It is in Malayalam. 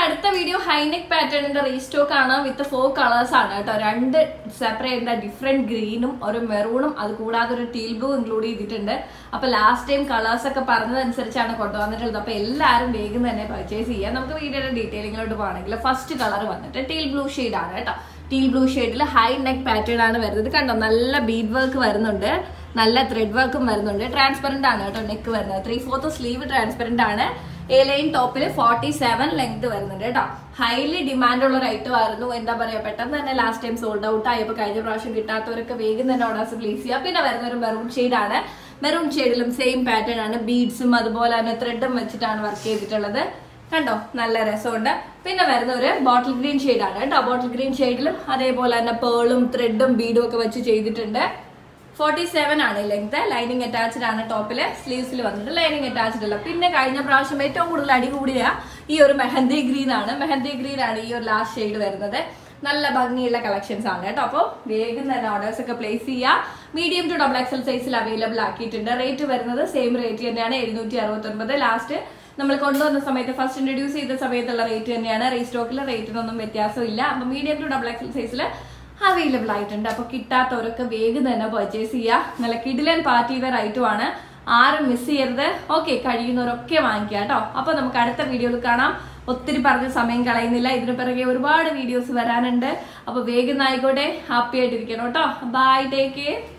അടുത്ത വീഡിയോ ഹൈനെക് പാറ്റേണിന്റെ റീസ്റ്റോക്ക് ആണ് വിത്ത് ഫോർ കളേഴ്സ് ആണ് കേട്ടോ രണ്ട് സെപ്പറേറ്റ് ഡിഫറെന്റ് ഗ്രീനും ഒരു മെറൂണും അത് കൂടാതെ ഒരു ടീൽ ബ്ലൂ ഇൻക്ലൂഡ് ചെയ്തിട്ടുണ്ട് അപ്പൊ ലാസ്റ്റ് ടൈം കളേഴ്സ് ഒക്കെ പറഞ്ഞതനുസരിച്ചാണ് കൊണ്ടുവന്നിട്ടുള്ളത് അപ്പൊ എല്ലാവരും വേഗം തന്നെ പർച്ചേസ് ചെയ്യാം നമുക്ക് വീഡിയോയുടെ ഡീറ്റെയിലിങ്ങിലോട്ട് പോകണമെങ്കിൽ ഫസ്റ്റ് കളർ വന്നിട്ട് ടീൽ ബ്ലൂ ഷെയ്ഡ് ആണ് കേട്ടോ ടീൽ ബ്ലൂ ഷെയ്ഡിൽ ഹൈ നെക്ക് പാറ്റേൺ ആണ് വരുന്നത് കണ്ടോ നല്ല ബീഡ് വർക്ക് വരുന്നുണ്ട് നല്ല ത്രെഡ് വർക്കും വരുന്നുണ്ട് ട്രാൻസ്പെറന്റ് ആണ് കേട്ടോ നെക്ക് വരുന്നത് ത്രീ ഫോർത്ത് സ്ലീവ് ട്രാൻസ്പെറന്റ് ആണ് എ ലൈൻ ടോപ്പിൽ ഫോർട്ടി സെവൻ ലെങ്ത് വരുന്നുണ്ട് കേട്ടോ ഹൈലി ഡിമാൻഡ് ഉള്ള ഒരു ഐറ്റം ആയിരുന്നു എന്താ പറയാ പെട്ടെന്ന് തന്നെ ലാസ്റ്റ് ടൈം സോൾഡ് ഔട്ട് ആയപ്പോൾ കഴിഞ്ഞ പ്രാവശ്യം കിട്ടാത്തവരൊക്കെ വേഗം തന്നെ ഓർഡേഴ്സ് പ്ലേസ് ചെയ്യുക പിന്നെ വരുന്ന ഒരു മെറൂൺ ആണ് മെറൂൺ ഷെയ്ഡിലും സെയിം പാറ്റേൺ ആണ് ബീഡ്സും അതുപോലെ തന്നെ ത്രെഡും വെച്ചിട്ടാണ് വർക്ക് ചെയ്തിട്ടുള്ളത് കണ്ടോ നല്ല രസമുണ്ട് പിന്നെ വരുന്ന ഒരു ബോട്ടിൽ ഗ്രീൻ ആണ് കേട്ടോ ബോട്ടിൽ ഗ്രീൻ ഷെയ്ഡിലും അതേപോലെ തന്നെ പേളും ത്രെഡും ബീഡും ഒക്കെ വെച്ച് ചെയ്തിട്ടുണ്ട് ഫോർട്ടി സെവൻ ആണ് ലെങ്ത് ലൈനിങ് അറ്റാച്ച്ഡ് ആണ് ടോപ്പില് സ്ലീവ്സിൽ വന്നിട്ട് ലൈനിങ് അറ്റാച്ച്ഡ് അല്ല പിന്നെ കഴിഞ്ഞ പ്രാവശ്യം ഏറ്റവും കൂടുതൽ അടി കൂടിയ ഈ ഒരു മെഹന്തി ഗ്രീൻ ആണ് മെഹന്തി ഗ്രീൻ ആണ് ഈ ഒരു ലാസ്റ്റ് ഷെയ്ഡ് വരുന്നത് നല്ല ഭംഗിയുള്ള കളക്ഷൻസ് ആണ് കേട്ടോ അപ്പോൾ വേഗം തന്നെ ഓർഡേഴ്സ് ഒക്കെ പ്ലേസ് ചെയ്യുക മീഡിയം ടു ഡബിൾ എക്സൽ സൈസിൽ അവൈലബിൾ ആക്കിയിട്ടുണ്ട് റേറ്റ് വരുന്നത് സെയിം റേറ്റ് തന്നെയാണ് എഴുന്നൂറ്റി അറുപത്തൊൻപത് ലാസ്റ്റ് നമ്മൾ കൊണ്ടുവന്ന സമയത്ത് ഫസ്റ്റ് ഇൻട്രൊഡ്യൂസ് ചെയ്ത സമയത്തുള്ള റേറ്റ് തന്നെയാണ് റീസ്റ്റോക്കിലെ റേറ്റിനൊന്നും വ്യത്യാസമില്ല അപ്പൊ മീഡിയം ടു ഡബിൾ എക്സൽ സൈസിൽ അവൈലബിൾ ആയിട്ടുണ്ട് അപ്പൊ കിട്ടാത്തവരൊക്കെ വേഗം തന്നെ പർച്ചേസ് ചെയ്യുക നല്ല കിഡിലൻ പാർട്ടി വെയർ ഐറ്റമാണ് ആരും മിസ് ചെയ്യരുത് ഓക്കെ കഴിയുന്നവരൊക്കെ വാങ്ങിക്കുക കേട്ടോ അപ്പൊ നമുക്ക് അടുത്ത വീഡിയോയിൽ കാണാം ഒത്തിരി പറഞ്ഞ സമയം കളയുന്നില്ല ഇതിനു പിറകെ ഒരുപാട് വീഡിയോസ് വരാനുണ്ട് അപ്പൊ വേഗം ആയിക്കോട്ടെ ഹാപ്പി ആയിട്ടിരിക്കണം കേട്ടോ ബൈ ടേക്ക് കെയർ